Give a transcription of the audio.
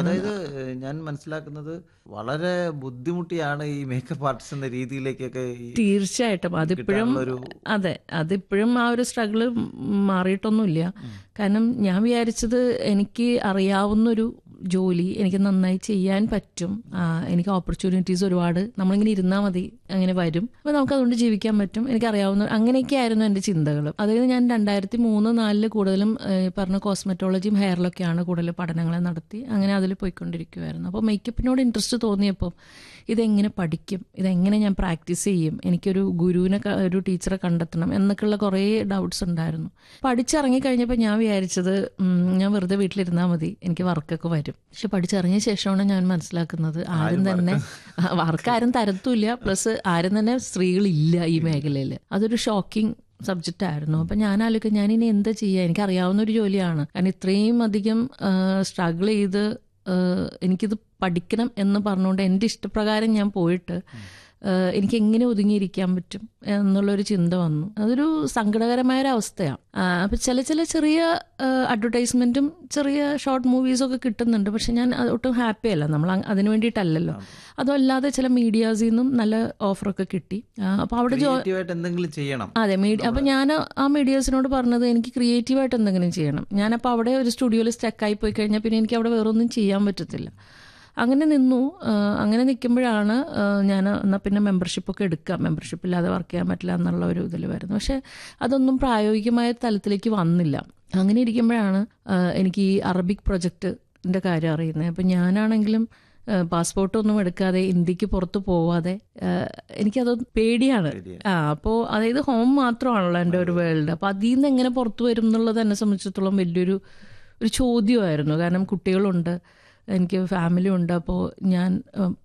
അതായത് ഏഹ്, ഞാൻ മനസ്സിലാക്കുന്നത് വളരെ ബുദ്ധിമുട്ടിയാണ് ഈ മേക്കപ്പ് ആർട്ടിസ്റ്റ് എന്ന രീതിയിലേക്കൊക്കെ ഈ തീർച്ചയായിട്ടും അതിപ്പോഴും കിട്ടാനുള്ളൊരു അതെ അതിപ്പോഴും ആ ഒരു സ്ട്രഗിള് മാറിയിട്ടൊന്നുമില്ല കാരണം ഞാൻ വിചാരിച്ചത് എനിക്ക് അറിയാവുന്നൊരു ജോലി എനിക്ക് നന്നായി ചെയ്യാൻ പറ്റും ആ, എനിക്ക് ഓപ്പർച്യൂണിറ്റീസ് ഒരുപാട് നമ്മളിങ്ങനെ ഇരുന്നാൽ മതി അങ്ങനെ വരും അപ്പോൾ നമുക്ക് അതുകൊണ്ട് ജീവിക്കാൻ പറ്റും എനിക്ക് അറിയാവുന്ന അങ്ങനെയൊക്കെ ആയിരുന്നു എൻ്റെ ചിന്തകൾ അതായത് ഞാൻ രണ്ടായിരത്തി മൂന്ന് നാലില് കൂടുതലും ഏ, ഈ പറഞ്ഞ കോസ്മെറ്റോളജിയും ഹെയറിലൊക്കെയാണ് കൂടുതൽ പഠനങ്ങൾ നടത്തി അങ്ങനെ അതിൽ പോയിക്കൊണ്ടിരിക്കുമായിരുന്നു അപ്പോൾ മേക്കപ്പിനോട് ഇൻട്രസ്റ്റ് തോന്നിയപ്പോൾ ഇതെങ്ങനെ പഠിക്കും ഇതെങ്ങനെ ഞാൻ പ്രാക്ടീസ് ചെയ്യും എനിക്കൊരു ഗുരുവിനെ ക- ഒരു ടീച്ചറെ കണ്ടെത്തണം എന്നൊക്കെയുള്ള കുറേ ഡൗട്ട്സ് ഉണ്ടായിരുന്നു പഠിച്ചിറങ്ങി കഴിഞ്ഞപ്പോൾ ഞാൻ വിചാരിച്ചത് ഉം, ഞാൻ വെറുതെ വീട്ടിലിരുന്നാൽ മതി എനിക്ക് വർക്കൊക്കെ വരും പക്ഷെ പഠിച്ചിറങ്ങിയ ശേഷമാണ് ഞാൻ മനസ്സിലാക്കുന്നത് ആരും തന്നെ വർക്ക് ആരും തരത്തുമില്ല പ്ലസ് ആരും തന്നെ സ്ത്രീകളില്ല ഈ മേഖലയിൽ അതൊരു ഷോക്കിംഗ് സബ്ജക്റ്റ് ആയിരുന്നു അപ്പം ഞാൻ ആലോചിക്കും ഞാൻ ഇനി എന്താ ചെയ്യുക എനിക്ക് അറിയാവുന്ന ഒരു ജോലിയാണ് കാരണം ഇത്രയും അധികം സ്ട്രഗിൾ ചെയ്ത് ആ, എനിക്കിത് പഠിക്കണം എന്ന് പറഞ്ഞുകൊണ്ട് എൻ്റെ ഇഷ്ടപ്രകാരം ഞാൻ പോയിട്ട് ആ, എനിക്ക് എങ്ങനെ ഒതുങ്ങിയിരിക്കാൻ പറ്റും എന്നുള്ളൊരു ചിന്ത വന്നു അതൊരു സങ്കടകരമായ ഒരു അവസ്ഥയാണ് അപ്പം ചില ചില ചെറിയ അഡ്വർടൈസ്മെൻറ്റും ചെറിയ ഷോർട്ട് മൂവീസും ഒക്കെ കിട്ടുന്നുണ്ട് പക്ഷെ ഞാൻ അത് ഒട്ടും ഹാപ്പി അല്ല നമ്മൾ അ- അതിന് വേണ്ടിയിട്ടല്ലല്ലോ അതല്ലാതെ ചില മീഡിയാസിൽ നിന്നും നല്ല ഓഫറൊക്കെ കിട്ടി അപ്പോൾ അവിടെ ജോ ക്രിയേറ്റീവായിട്ട് എന്തെങ്കിലും ചെയ്യണം അതെ മീഡിയ അപ്പം ഞാൻ ആ മീഡിയാസിനോട് പറഞ്ഞത് എനിക്ക് ക്രിയേറ്റീവായിട്ട് എന്തെങ്കിലും ചെയ്യണം ഞാനപ്പോൾ അവിടെ ഒരു സ്റ്റുഡിയോയിൽ സ്റ്റക്കായി പോയി കഴിഞ്ഞാൽ പിന്നെ എനിക്ക് അവിടെ വേറൊന്നും ചെയ്യാൻ പറ്റത്തില്ല അങ്ങനെ നിന്നു ആ, അങ്ങനെ നിൽക്കുമ്പോഴാണ് ആ, ഞാൻ എന്നാൽ പിന്നെ മെമ്പർഷിപ്പൊക്കെ എടുക്കാം മെമ്പർഷിപ്പ് ഇല്ലാതെ വർക്ക് ചെയ്യാൻ പറ്റില്ല എന്നുള്ള ഒരു ഇതിൽ വരുന്നു പക്ഷേ അതൊന്നും പ്രായോഗികമായ തലത്തിലേക്ക് വന്നില്ല അങ്ങനെ ഇരിക്കുമ്പോഴാണ് ആ, എനിക്ക് ഈ അറബിക് പ്രൊജക്റ്റിൻ്റെ കാര്യം അറിയുന്നത് അപ്പം ഞാനാണെങ്കിലും പാസ്പോർട്ടൊന്നും എടുക്കാതെ ഇന്ത്യക്ക് പുറത്ത് പോവാതെ ആ, എനിക്കത് പേടിയാണ് ആ അപ്പോൾ അതായത് ഹോം മാത്രമാണല്ലോ എൻ്റെ ഒരു വേൾഡ് അപ്പോൾ അതിൽ നിന്ന് എങ്ങനെ പുറത്തു വരും എന്നുള്ളത് എന്നെ സംബന്ധിച്ചിടത്തോളം വലിയൊരു ഒരു ചോദ്യമായിരുന്നു കാരണം കുട്ടികളുണ്ട് എനിക്ക് ഫാമിലി ഉണ്ട് അപ്പോൾ ഞാൻ